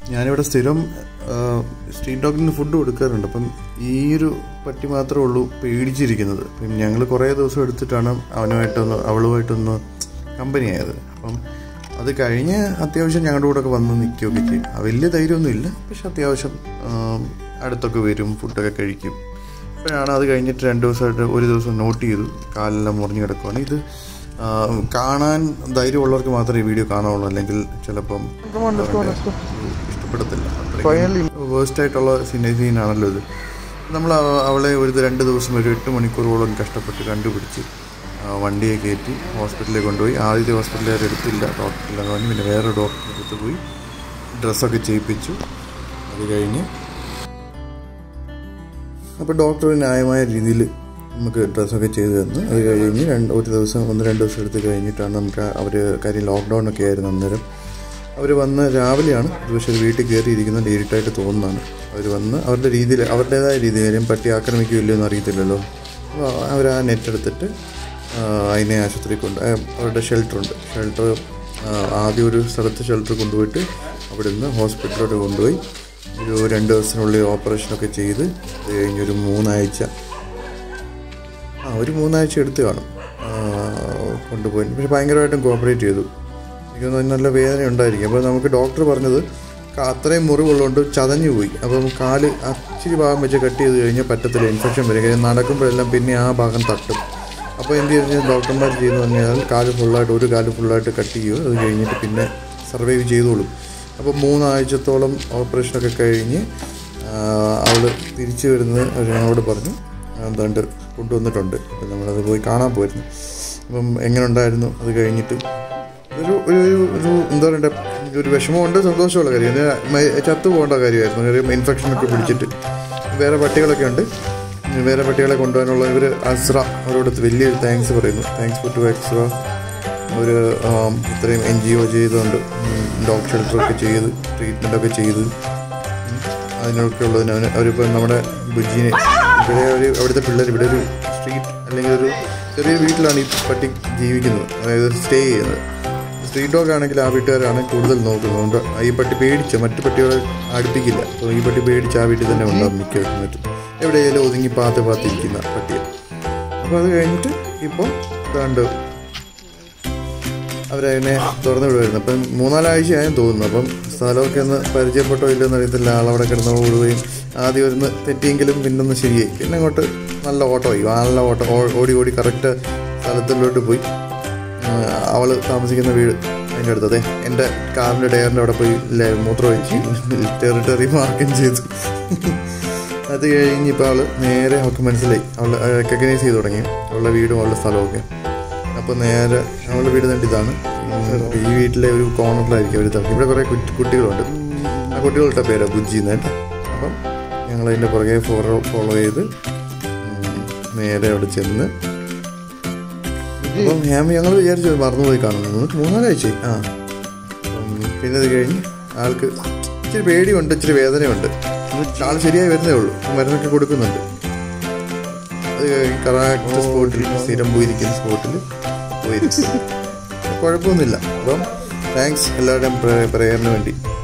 ഞാനിവിടെ സ്ഥിരം street ഡോഗിന് food കൊടുക്കാറുണ്ട് അപ്പം ഈ ഒരു പട്ടി മാത്രമേ ഉള്ളൂ പേടിച്ചിരിക്കുന്നത് അപ്പം ഞങ്ങൾ കുറേ ദിവസം എടുത്തിട്ടാണ് അവനുമായിട്ടൊന്ന് അവളുമായിട്ടൊന്ന് കമ്പനി ആയത് അപ്പം അത് കഴിഞ്ഞ് അത്യാവശ്യം ഞങ്ങളുടെ കൂടെ ഒക്കെ വന്ന് നിൽക്കുകയൊക്കെ ചെയ്യും ആ വലിയ ധൈര്യമൊന്നും ഇല്ല പക്ഷെ അത്യാവശ്യം ആ, അടുത്തൊക്കെ വരും ഫുഡൊക്കെ കഴിക്കും അപ്പോഴാണ് അത് കഴിഞ്ഞിട്ട് രണ്ട് ദിവസമായിട്ട് ഒരു ദിവസം നോട്ട് ചെയ്തു കാലെല്ലാം മുറിഞ്ഞ് കിടക്കുവാണ് ഇത് ആ, കാണാൻ ധൈര്യമുള്ളവർക്ക് മാത്രമേ ഈ വീഡിയോ കാണാവുള്ളൂ അല്ലെങ്കിൽ ചിലപ്പം ഇഷ്ടപ്പെടത്തില്ല വേസ്റ്റ് ആയിട്ടുള്ള സിനി സീനാണല്ലോ ഇത് നമ്മൾ അവ- അവളെ ഒരു രണ്ട് ദിവസം ഒരു എട്ട് മണിക്കൂറോളം കഷ്ടപ്പെട്ട് കണ്ടുപിടിച്ച് ആ, വണ്ടിയെ കയറ്റി ഹോസ്പിറ്റലിൽ കൊണ്ടുപോയി ആദ്യത്തെ ഹോസ്പിറ്റലിൽ അവർ എടുത്തില്ല ഡോക്ടറില്ലെന്ന് പറഞ്ഞു പിന്നെ വേറെ ഡോക്ടറെ അടുത്ത് പോയി ഡ്രസ്സൊക്കെ ചെയ്യിപ്പിച്ചു അത് കഴിഞ്ഞ് അപ്പോൾ ഡോക്ടർ ന്യായമായ രീതിയിൽ നമുക്ക് ഡ്രസ്സൊക്കെ ചെയ്ത് തന്നു അത് കഴിഞ്ഞ് രണ്ട് ഒരു ദിവസം ഒന്ന് രണ്ട് ദിവസം എടുത്ത് കഴിഞ്ഞിട്ടാണ് നമുക്ക് അവർ കാര്യം ലോക്ക്ഡൗൺ ഒക്കെ ആയിരുന്നു അന്നേരം അവർ വന്ന് രാവിലെയാണ് ഇത് പക്ഷേ ഒരു വീട്ടിൽ കയറിയിരിക്കുന്നത് ഇരുട്ടായിട്ട് തോന്നുന്നതാണ് അവർ വന്ന് അവരുടെ രീതിയിൽ അവരുടേതായ രീതിയിൽ കാര്യം പട്ടി ആക്രമിക്കുകയില്ലോ എന്ന് അറിയത്തില്ലല്ലോ അപ്പോൾ അവർ ആ നെറ്റ് എടുത്തിട്ട് ആ, അതിനെ ആശുപത്രി കൊണ്ട് ആ, അവരുടെ ഷെൽട്ടറുണ്ട് ഷെൽട്ടർ ആദ്യം ഒരു സ്ഥലത്ത് ഷെൽട്ടർ കൊണ്ടുപോയിട്ട് അവിടെ നിന്ന് ഹോസ്പിറ്റലിലോട്ട് കൊണ്ടുപോയി ഒരു രണ്ട് ദിവസത്തിനുള്ളിൽ ഓപ്പറേഷനൊക്കെ ചെയ്ത് അത് കഴിഞ്ഞൊരു മൂന്നാഴ്ച ആ ഒരു മൂന്നാഴ്ച എടുത്ത് കാണും ആ, കൊണ്ടുപോയി പക്ഷെ ഭയങ്കരമായിട്ടും കോപ്പറേറ്റ് ചെയ്തു എനിക്ക് തോന്നുന്നു നല്ല വേദന ഉണ്ടായിരിക്കും അപ്പോൾ നമുക്ക് ഡോക്ടർ പറഞ്ഞത് ക- അത്രയും മുറിവുള്ളതുകൊണ്ട് ചതഞ്ഞു പോയി അപ്പം കാല് അച്ചിരി ഭാഗം വെച്ച് കട്ട് ചെയ്ത് കഴിഞ്ഞാൽ പറ്റത്തില്ല ഇൻഫെക്ഷൻ വരും കാര്യം നടക്കുമ്പോഴെല്ലാം പിന്നെ ആ ഭാഗം തട്ടും അപ്പോൾ എന്ത് ചെയ്തു ഡോക്ടർമാർ ചെയ്യുന്നു പറഞ്ഞാൽ കാല് ഫുള്ളായിട്ട് ഒരു കാല് ഫുള്ളായിട്ട് കട്ട് ചെയ്യുക അത് കഴിഞ്ഞിട്ട് പിന്നെ സർവൈവ് ചെയ്തോളും അപ്പോൾ മൂന്നാഴ്ചത്തോളം ഓപ്പറേഷനൊക്കെ കഴിഞ്ഞ് അവൾ തിരിച്ചു വരുന്നത് അവർ ഞങ്ങളോട് പറഞ്ഞു എന്താണ്ട് കൊണ്ടുവന്നിട്ടുണ്ട് അപ്പം നമ്മളത് പോയി കാണാൻ പോയിരുന്നു അപ്പം എങ്ങനെ ഉണ്ടായിരുന്നു അത് കഴിഞ്ഞിട്ട് ഒരു ഒരു ഒരു ഒരു എന്താ പറയണ്ടേ ഒരു വിഷമമുണ്ട് സന്തോഷമുള്ള കാര്യം ഇത് മ- ചത്തു പോകേണ്ട കാര്യമായിരുന്നു ഒരു ഇൻഫെക്ഷനൊക്കെ പിടിച്ചിട്ട് വേറെ പട്ടികളൊക്കെ ഉണ്ട് വേറെ പട്ടികളെ കൊണ്ടുപോകാനുള്ള ഇവർ അസ്ര അവരോട് വലിയൊരു താങ്ക്സ് പറയുന്നു താങ്ക്സ് ഫോർ ടു എക്സ്ട്ര അവർ ഇത്രയും എൻ ജി ഒ ചെയ്തുകൊണ്ട് ഡോഗ് ഷെൽട്ടറൊക്കെ ചെയ്ത് ട്രീറ്റ്മെൻറ്റൊക്കെ ചെയ്ത് ഉം, അതിനൊക്കെ ഉള്ളതിന് അവന് അവരിപ്പോൾ നമ്മുടെ ബുജിനെ ഇവിടെ ഒരു അവിടുത്തെ പിള്ളേർ ഇവിടെ ഒരു സ്ട്രീറ്റ് അല്ലെങ്കിൽ ഒരു ചെറിയ വീട്ടിലാണ് ഈ പട്ടി ജീവിക്കുന്നത് അതായത് സ്റ്റേ ചെയ്യുന്നത് സ്ട്രീറ്റ് ഡോഗ് ആണെങ്കിൽ ആ വീട്ടുകാരാണ് കൂടുതൽ നോക്കുന്നത് അതുകൊണ്ട് ഈ പട്ടി പേടിച്ച് മറ്റു പട്ടികളെ അടുപ്പിക്കില്ല അപ്പോൾ ഈ പട്ടി പേടിച്ച് ആ വീട്ടിൽ തന്നെ ഉണ്ടാവും മിക്ക സമയത്തും എവിടെയെങ്കിലും ഒതുങ്ങി പാത്ത് പാത്തിരിക്കുന്ന പട്ടിയെ അപ്പോൾ അത് കഴിഞ്ഞിട്ട് ഇപ്പോൾ ഏതാണ്ട് അവരതിനെ തുറന്നു വിടുമായിരുന്നു അപ്പം മൂന്നാലാഴ്ചയായും തോന്നുന്നു അപ്പം സ്ഥലമൊക്കെ ഒന്ന് പരിചയപ്പെട്ടോ ഇല്ലെന്ന് അറിയത്തില്ല ആളവിടെ കിടന്ന് ഓടുകയും ആദ്യം ഒന്ന് തെറ്റിയെങ്കിലും പിന്നെ ഒന്ന് ശരിയായി പിന്നെ അങ്ങോട്ട് നല്ല ഓട്ടമായി നല്ല ഓട്ടം ഓ- ഓടി ഓടി കറക്റ്റ് സ്ഥലത്തിലോട്ട് പോയി അവൾ താമസിക്കുന്ന വീട് അതിൻ്റെ അടുത്ത് അതെ എൻ്റെ കാറിൻ്റെ ടയറിൻ്റെ അവിടെ പോയി ലെ- മൂത്രം ഒഴിച്ച് ടെറിട്ടറി മാർക്കും ചെയ്തു അത് കഴിഞ്ഞ് ഇപ്പോൾ അവൾ നേരെ അവൾക്ക് മനസ്സിലായി അവൾ റെക്കഗ്നൈസ് ചെയ്ത് തുടങ്ങി അവളുടെ വീടും അവളുടെ സ്ഥലമൊക്കെ അപ്പോൾ നേരെ അവളുടെ വീട് തന്നെ ഇതാണ് ഉം, ഈ വീട്ടിലെ ഒരു കോർണറിലായിരിക്കും അവർ താമസം ഇവിടെ കുറേ കുട്ടി- കുട്ടികളുണ്ട് ആ കുട്ടികളുടെ പേരാണ് ബുജ്ജി എന്ന് അപ്പം ഞങ്ങൾ അതിൻ്റെ പുറകെ ഫോളോ ഫോളോ ചെയ്ത് ഉം, നേരെ അവിടെ ചെന്ന് അപ്പം ഞാൻ ഞങ്ങൾ വിചാരിച്ചു അത് മറന്നുപോയി കാണുന്നു മൂന്ന് മൂന്നാലാഴ്ച ആ അപ്പം പിന്നെ അത് കഴിഞ്ഞ് ആൾക്ക് ഇച്ചിരി പേടിയുണ്ട് ഇച്ചിരി വേദനയുണ്ട് ആൾ ശരിയായി വരുന്നേ ഉള്ളൂ മരുന്നൊക്കെ കൊടുക്കുന്നുണ്ട് അത് കഴിഞ്ഞ് കറക്റ്റ് സ്പോട്ടിൽ സ്ഥിരം പോയിരിക്കുന്ന സ്പോട്ടിൽ പോയിരിക്കും കുഴപ്പമൊന്നുമില്ല അപ്പം താങ്ക്സ് എല്ലാവരുടെയും പ്രേയറിന് വേണ്ടി